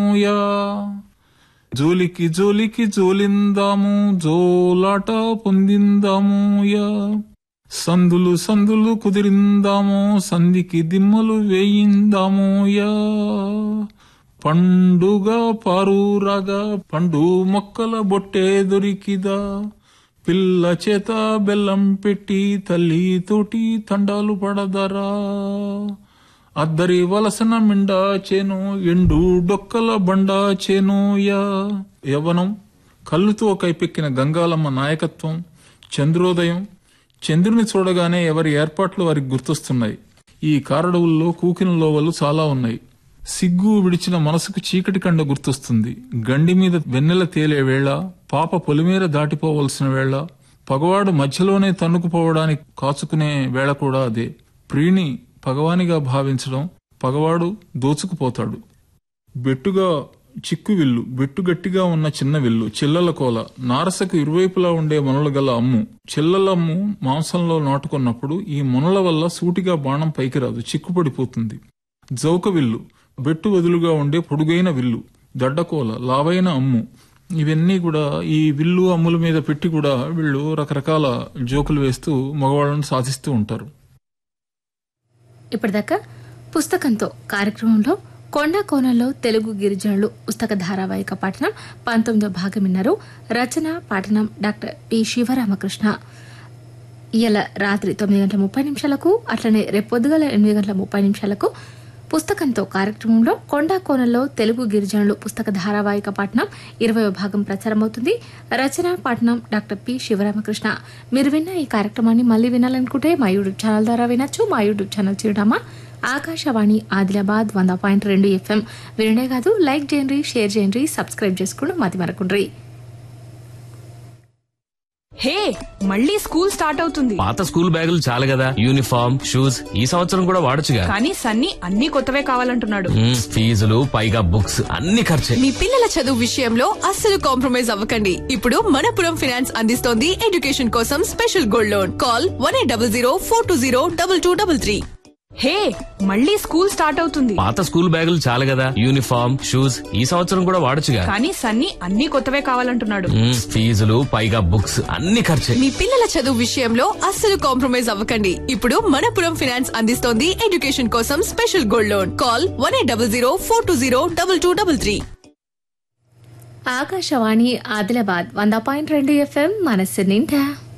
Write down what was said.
yeah జోలికి జోలికి జోలిందాము జోలాట పొందిందాము yeah సందులు సందులు కుదిరిందాము సంధికి దిమ్మలు వేయిందాము యా పండుగ పారూరాగా పండు మొక్కల బొట్టే దొరికిదా పిల్ల చేత బెల్లం పెట్టి తల్లి తోటి తండాలు పడదరా అద్దరి వలసన మిండ చేను ఎండు డొక్కల బండ చేను యా యవనం కళ్ళుతో కైపెక్కిన గంగాలమ్మ నాయకత్వం చంద్రోదయం చంద్రుని చూడగానే ఎవరి ఏర్పాట్లు వారికి గుర్తొస్తున్నాయి ఈ కారడవుల్లో కూకిన లోవలు చాలా ఉన్నాయి సిగ్గు విడిచిన మనసుకు చీకటి కండ గుర్తొస్తుంది గండి మీద వెన్నెల తేలే వేళ పాప పొలిమేర దాటిపోవలసిన వేళ పగవాడు మధ్యలోనే తన్నుకుపోవడానికి కాచుకునే వేళ కూడా అదే ప్రియుని పగవానిగా భావించడం పగవాడు దోచుకుపోతాడు బెట్టుగా చిక్కు విల్లు బెట్టు గట్టిగా ఉన్న చిన్న విల్లు చిల్లల కోల నారసకు ఇరువైపులా ఉండే మొనలు గల అమ్ము చిల్లలమ్ము మాంసంలో నాటుకున్నప్పుడు ఈ మొనల వల్ల సూటిగా బాణం పైకి రాదు చిక్కుపడిపోతుంది జౌక విల్లు బెట్టు వదులుగా ఉండే పొడుగైన విల్లు దడ్డకోల లావైన అమ్ము ఇవన్నీ కూడా ఈ విల్లు అమ్ముల మీద పెట్టి కూడా వీళ్ళు రకరకాల జోకులు వేస్తూ మగవాళ్ళను సాధిస్తూ ఉంటారు ఇప్పటిదాకా పుస్తకంతో కార్యక్రమంలో కొండ కోణంలో తెలుగు గిరిజనులు పుస్తక ధారావాహిక పఠనం పంతొమ్మిదో భాగం విన్నారు రచన పఠనం డాక్టర్ పి శివరామకృష్ణ ఇవాళ రాత్రి తొమ్మిది గంటల ముప్పై నిమిషాలకు అట్లనే రేపు పొద్దుగల ఎనిమిది గంటల ముప్పై నిమిషాలకు పుస్తకంతో కార్యక్రమంలో కొండా కోణంలో తెలుగు గిరిజనులు పుస్తక ధారావాహిక పఠనం ఇరవయో భాగం ప్రచారమవుతుంది రచన పఠనం డాక్టర్ పి శివరామకృష్ణ మీరు విన్న ఈ కార్యక్రమాన్ని మళ్ళీ వినాలనుకుంటే మా యూట్యూబ్ ఛానల్ ద్వారా వినొచ్చు మా యూట్యూబ్ ఛానల్ చిరునామా ఆకాశవాణి ఆదిలాబాద్ వంద పాయింట్ రెండు ఎఫ్ఎం వినడే కాదు లైక్ చేయండి షేర్ చేయండి సబ్స్క్రైబ్ చేసుకోండి మతి మరకుండ్రి హే మళ్ళీ స్కూల్ స్టార్ట్ అవుతుంది పాత స్కూల్ బ్యాగులు చాలు కదా యూనిఫామ్ షూస్ ఈ సంవత్సరం కూడా వాడొచ్చుగా కానీ సన్నీ అన్ని కొత్తవే కావాలంటున్నాడు మ్మ్, ఫీజులు పైగా బుక్స్ అన్ని ఖర్చే మీ పిల్లల చదువు విషయంలో అస్సలు కాంప్రమైజ్ అవ్వకండి ఇప్పుడు మనపురం ఫైనాన్స్ అందిస్తోంది ఎడ్యుకేషన్ కోసం special gold loan call one eight double zero four two zero double two double three hey మళ్ళీ స్కూల్ స్టార్ట్ అవుతుంది పాత స్కూల్ బ్యాగులు చాలు కదా యూనిఫామ్ షూస్ ఈ సంవత్సరం కూడా వాడొచ్చుగా కానీ సన్నీ అన్ని కొత్తవే కావాలంటున్నాడు మ్మ్, ఫీజులు పైగా బుక్స్ అన్ని ఖర్చే మీ పిల్లల చదువు విషయంలో అస్సలు కాంప్రమైజ్ అవ్వకండి ఇప్పుడు మనపురం ఫైనాన్స్ అందిస్తోంది ఎడ్యుకేషన్ కోసం special gold loan call one eight double zero four two zero double two double three Akashvani Adilabad వంద పాయింట్ రెండు ఎఫ్ఎం మనస్సు నిండా